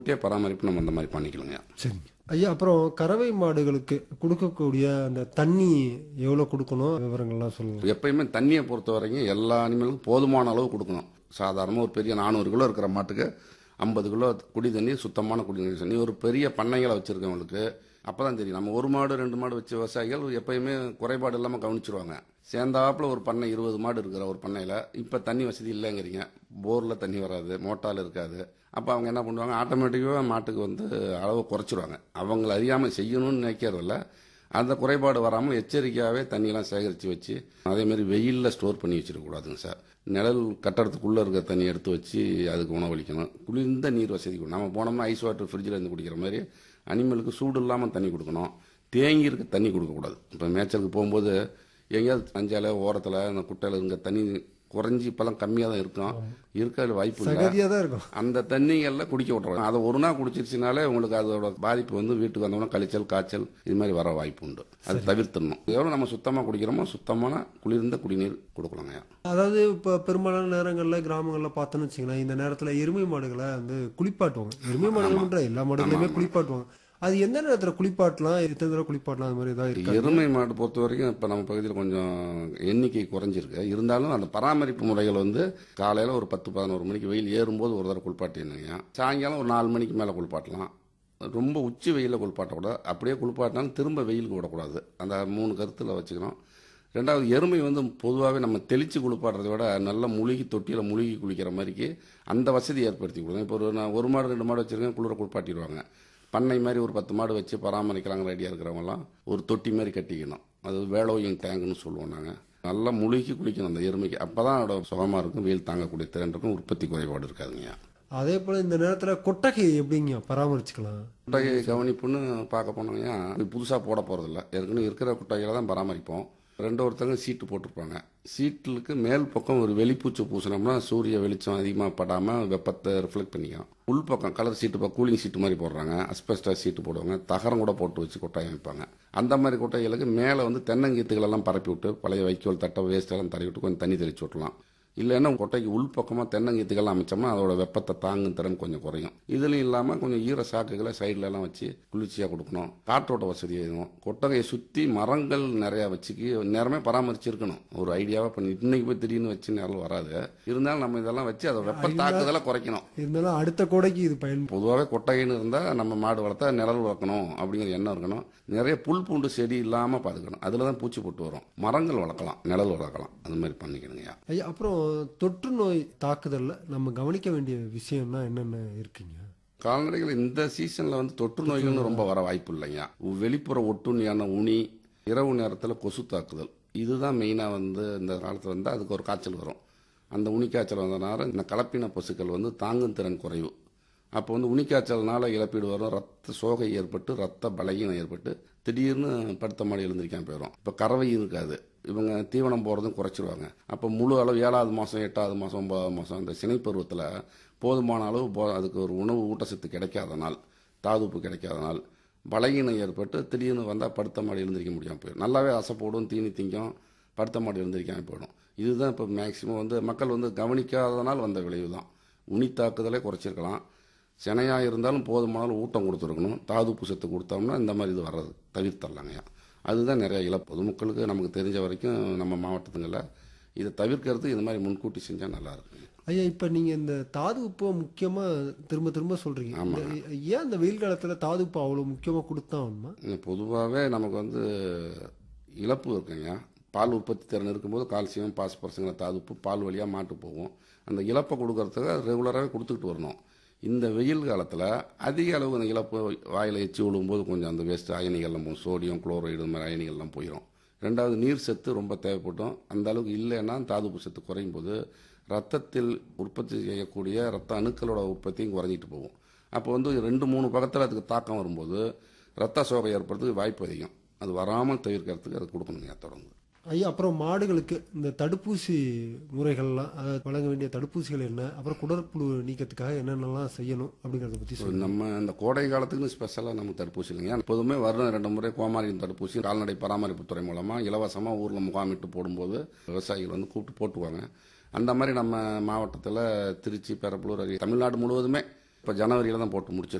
குட்டியை பராமரிப்பு நம்ம அந்த மாதிரி பண்ணிக்கலுங்க சரிங்க ஐயா அப்புறம் கறவை மாடுகளுக்கு கொடுக்கக்கூடிய அந்த தண்ணி எவ்வளோ கொடுக்கணும் விவரங்கள்லாம் சொல்லுங்க எப்பயுமே தண்ணியை பொறுத்த வரைக்கும் எல்லா அனிமலுக்கும் போதுமான அளவு கொடுக்கணும் சாதாரணமாக ஒரு பெரிய நானூறு கிலோ இருக்கிற மாட்டுக்கு ஐம்பது கிலோ குடி தண்ணி சுத்தமான குடி தண்ணி ஒரு பெரிய பண்ணைகளை வச்சுருக்கவங்களுக்கு அப்போ தான் தெரியும் நம்ம ஒரு மாடு ரெண்டு மாடு வச்ச விவசாயிகள் எப்பயுமே குறைபாடு இல்லாமல் கவனிச்சிருவாங்க சேர்ந்தாப்புல ஒரு பண்ணை இருபது மாடு இருக்கிற ஒரு பண்ணையில் இப்போ தண்ணி வசதி இல்லைங்கிறீங்க போரில் தண்ணி வராது மோட்டால் இருக்காது அப்போ அவங்க என்ன பண்ணுவாங்க ஆட்டோமேட்டிக்காக மாட்டுக்கு வந்து அளவை குறைச்சிருவாங்க அவங்கள அறியாமல் செய்யணும்னு நினைக்கிறதில்ல அந்த குறைபாடு வராமல் எச்சரிக்கையாகவே தண்ணியெல்லாம் சேகரித்து வச்சு அதேமாரி வெயிலில் ஸ்டோர் பண்ணி வச்சிடக்கூடாதுங்க சார் நிழல் கட்டடத்துக்குள்ளே இருக்க தண்ணி எடுத்து வச்சு அதுக்கு உணவளிக்கணும் குளிர்ந்த நீர் வசதி கொடுக்கணும். நம்ம போனோம்னா ஐஸ் வாட்டர் ஃப்ரிட்ஜில் இருந்து குடிக்கிற மாதிரி அனிமலுக்கு சூடு இல்லாமல் தண்ணி கொடுக்கணும் தேங்கி இருக்க தண்ணி கொடுக்கக்கூடாது இப்போ மேய்ச்சலுக்கு போகும்போது எங்கேயாவது அஞ்சால ஓரத்தில் அந்த குட்டையில் இருக்க தண்ணி குறைஞ்சி இப்போல்லாம் கம்மியாக தான் இருக்கும் இருக்க வாய்ப்பு இல்லை சகதியாக தான் இருக்கும் அந்த தண்ணிகளில் குடிக்க விட்றோம் அதை ஒரு நாள் குடிச்சிருச்சுனாலே உங்களுக்கு அதோட பாதிப்பு வந்து வீட்டுக்கு வந்தோம்னா கழிச்சல் காய்ச்சல் இது மாதிரி வர வாய்ப்பு உண்டு அது தவிர்த்திடணும் எவ்வளோ நம்ம சுத்தமாக குடிக்கிறோமோ சுத்தமான குளிர்ந்த குடிநீர் கொடுக்கலாங்க அதாவது இப்போ பெரும்பாலான நேரங்களில் கிராமங்களில் பார்த்தோன்னு வச்சுங்களேன் இந்த நேரத்தில் எருமை மாடுகளை வந்து குளிப்பாட்டுவாங்க எருமை மாடுகள் மட்டும் எல்லா மாடுகளுமே குளிப்பாட்டுவாங்க அது எந்த நேரத்தில் குளிப்பாட்டலாம் எத்தனை தடவை குளிப்பாட்டலாம் அது மாதிரி ஏதாவது இருக்கா எருமை மாடு பொறுத்த வரைக்கும் இப்போ நம்ம பகுதியில் கொஞ்சம் எண்ணிக்கை குறைஞ்சிருக்கு இருந்தாலும் அந்த பராமரிப்பு முறைகள் வந்து காலையில் ஒரு பத்து பதினோரு மணிக்கு வெயில் ஏறும்போது ஒரு தடவை குளிப்பாட்டினுங்க சாயங்காலம் ஒரு நாலு மணிக்கு மேலே குளிப்பாட்டலாம் ரொம்ப உச்சி வெயிலில் குளிப்பாட்டக்கூடாது அப்படியே குளிப்பாட்டினாலும் திரும்ப வெயிலுக்கு விடக்கூடாது அந்த மூணு கருத்தில் வச்சுக்கணும் ரெண்டாவது எருமை வந்து பொதுவாகவே நம்ம தெளித்து குளிப்பாடுறதை விட நல்ல முழுகி தொட்டியில் முழுகி குளிக்கிற மாதிரிக்கு அந்த வசதி ஏற்படுத்தி கொடுங்க இப்போ ஒரு நான் ஒரு மாடு ரெண்டு மாடு வச்சுருக்கேன் குளிர குளிப்பாட்டிடுவாங்க பண்ணை மாதிரி ஒரு பத்து மாடு வச்சு பராமரிக்கிறாங்க ரெடியாக இருக்கிறவங்கலாம் ஒரு தொட்டி மாதிரி கட்டிக்கணும் அது வேலோயிங் டேங்குன்னு சொல்லுவோம் நாங்கள் நல்லா முழுகி குளிக்கணும் அந்த எருமைக்கு அப்போ தான் அதோட சுகமாக இருக்கும் வெயில் தாங்கக்கூடிய திறன் இருக்கும் உற்பத்தி குறைபாடு இருக்காதுங்க அதே போல் இந்த நேரத்தில் கொட்டகை எப்படிங்க பராமரிச்சுக்கலாம் குட்டகை கவனிப்புன்னு பார்க்க போனோம்னா புதுசாக போட போகிறதில்ல ஏற்கனவே இருக்கிற குட்டகைகளை தான் பராமரிப்போம் ரெண்டு ஒருத்தங்க சீட்டு போட்டிருப்பாங்க சீட்டுக்கு மேல் பக்கம் ஒரு வெளிப்பூச்சு பூசினோம்னா சூரிய வெளிச்சம் அதிகமாக படாமல் வெப்பத்தை ரிஃப்ளெக்ட் பண்ணிக்கும் உள் பக்கம் கலர் சீட்டு இப்போ கூலிங் சீட்டு மாதிரி போடுறாங்க அஸ்பெஸ்டா சீட்டு போடுவாங்க தகரம் கூட போட்டு வச்சு கொட்டாயம் வைப்பாங்க அந்த மாதிரி கொட்டைகளுக்கு மேலே வந்து தென்னங்கீத்துகள் எல்லாம் பரப்பி விட்டு பழைய வைக்கோல் தட்டை வேஸ்ட் எல்லாம் தடவி விட்டு கொஞ்சம் தண்ணி தெளிச்சு விட்டலாம் இல்லைன்னா கொட்டைக்கு உள்பக்கமாக தென்னங்கீத்துக்கெல்லாம் அமைச்சோம்னா அதோட வெப்பத்தை தாங்கும் திறன் கொஞ்சம் குறையும் இதுலையும் இல்லாமல் கொஞ்சம் ஈர சாக்குகளை சைடுல எல்லாம் வச்சு குளிர்ச்சியாக கொடுக்கணும் காற்றோட்ட வசதி வேணும் கொட்டகையை சுற்றி மரங்கள் நிறையா வச்சுக்கி நேரமே பராமரிச்சிருக்கணும் ஒரு ஐடியாவாக பண்ணி இன்னைக்கு போய் திடீர்னு வச்சு நேரம் வராது இருந்தாலும் நம்ம இதெல்லாம் வச்சு அதோட வெப்ப தாக்குதலை குறைக்கணும் இருந்தாலும் அடுத்த கோடைக்கு இது பயன் பொதுவாகவே கொட்டகைன்னு இருந்தால் நம்ம மாடு வளர்த்தா நிழல் வளர்க்கணும் அப்படிங்கிற எண்ணம் இருக்கணும் நிறைய புல் பூண்டு செடி இல்லாமல் பார்த்துக்கணும் அதில் தான் பூச்சி போட்டு வரும் மரங்கள் வளர்க்கலாம் நிழல் வளர்க்கலாம் அது மாதிரி பண்ணிக்கணுங்கய்யா ஐயா அப்புறம் தொற்று நோய் தாக்குதல்ல நம்ம கவனிக்க வேண்டிய விஷயம்னா என்னென்ன இருக்குங்க கால்நடைகள் இந்த சீசன்ல வந்து தொற்று நோய்கள்னு ரொம்ப வர வாய்ப்பு இல்லைங்க வெளிப்புற ஒட்டுண்ணியான உனி இரவு நேரத்தில் கொசு தாக்குதல் இதுதான் மெயினாக வந்து இந்த காலத்தில் வந்து அதுக்கு ஒரு காய்ச்சல் வரும் அந்த உனி காய்ச்சல் வந்தனால இந்த கலப்பின பசுக்கள் வந்து தாங்கும் திறன் குறைவு அப்போ வந்து உனிக்காய்ச்சல்னால இழப்பீடு வரும் ரத்த சோகை ஏற்பட்டு ரத்த பலகீனம் ஏற்பட்டு திடீர்னு படுத்த மாடி எழுந்திருக்காம போயிடும் இப்போ கறவையும் இருக்காது இவங்க தீவனம் போகிறதும் குறைச்சிருவாங்க அப்போ முழு அளவு ஏழாவது மாதம் எட்டாவது மாதம் ஒன்பதாவது மாதம் அந்த சினை பருவத்தில் போதுமான அளவு போ அதுக்கு ஒரு உணவு ஊட்டச்சத்து கிடைக்காத நாள் தாதுப்பு கிடைக்காத நாள் பலகீனம் ஏற்பட்டு திடீர்னு வந்தால் படுத்த மாடி எழுந்திருக்க முடியாமல் போயிடும் நல்லாவே அசை போடும் தீனி திங்கும் படுத்த மாடி எழுந்திருக்காமல் போயிடும் இதுதான் இப்போ மேக்சிமம் வந்து மக்கள் வந்து கவனிக்காதனால் வந்த விளைவு தான் உனி தாக்குதலே குறைச்சிருக்கலாம் சினையாக இருந்தாலும் போதுமான அளவு ஊட்டம் கொடுத்துருக்கணும் தாதுப்பு சத்து கொடுத்தோம்னா இந்த மாதிரி இது வர்றது தவிர்த்தரலாங்கய்யா அதுதான் நிறைய இழப்பு பொதுமக்களுக்கு நமக்கு தெரிஞ்ச வரைக்கும் நம்ம மாவட்டத்துங்களில் இதை தவிர்க்கிறது இந்த மாதிரி முன்கூட்டி செஞ்சால் நல்லா இருக்குங்க ஐயா இப்போ நீங்கள் இந்த தாது உப்பை முக்கியமாக திரும்ப திரும்ப சொல்கிறீங்க ஏன் இந்த வெயில் காலத்தில் தாது உப்பு அவ்வளோ முக்கியமாக கொடுத்தா ஆகணுமா பொதுவாகவே நமக்கு வந்து இழப்பு இருக்குங்க பால் உற்பத்தி திறன் இருக்கும்போது கால்சியம் பாஸ்பரஸுங்கிற தாதுப்பு பால் வழியாக மாட்டு போகும் அந்த இழப்பை கொடுக்கறதுக்கு ரெகுலராகவே கொடுத்துக்கிட்டு வரணும் இந்த வெயில் காலத்தில் அதிக அளவு அந்த இழப்பு வாயில் எச்சி விழும்போது கொஞ்சம் அந்த வேஸ்ட் அயனிகள்லாம் போகும் சோடியம் குளோரைடு இந்த மாதிரி அயனிகள்லாம் போயிடும் ரெண்டாவது நீர் சத்து ரொம்ப தேவைப்படும் அந்த அளவுக்கு இல்லைன்னா தாதுப்பு சத்து குறையும் போது ரத்தத்தில் உற்பத்தி செய்யக்கூடிய ரத்த அணுக்களோட உற்பத்தியும் குறைஞ்சிட்டு போகும் அப்போ வந்து ரெண்டு மூணு பக்கத்தில் அதுக்கு தாக்கம் வரும்போது ரத்த சோகை ஏற்படுறதுக்கு வாய்ப்பு அதிகம் அது வராமல் தவிர்க்கிறதுக்கு அது கொடுக்கணுங்க தொடர்ந்து ஐயா அப்புறம் மாடுகளுக்கு இந்த தடுப்பூசி முறைகள்லாம் அதாவது வழங்க வேண்டிய தடுப்பூசிகள் என்ன அப்புறம் குடற்புழு நீக்கத்துக்காக என்னென்னலாம் செய்யணும் அப்படிங்கிறத பற்றி சொல்லுங்கள் நம்ம இந்த கோடை காலத்துக்குன்னு ஸ்பெஷலாக நமக்கு தடுப்பூசி இல்லைங்க எப்போதுமே வருடம் ரெண்டு முறை கோமாரியின் தடுப்பூசி கால்நடை பராமரிப்பு துறை மூலமாக இலவசமாக ஊரில் முகாமிட்டு போடும்போது விவசாயிகள் வந்து கூப்பிட்டு போட்டுக்குவாங்க அந்த மாதிரி நம்ம மாவட்டத்தில் திருச்சி பெரம்பலூர் அரிய தமிழ்நாடு முழுவதுமே இப்போ ஜனவரியில தான் போட்டு முடிச்சிருக்கோம்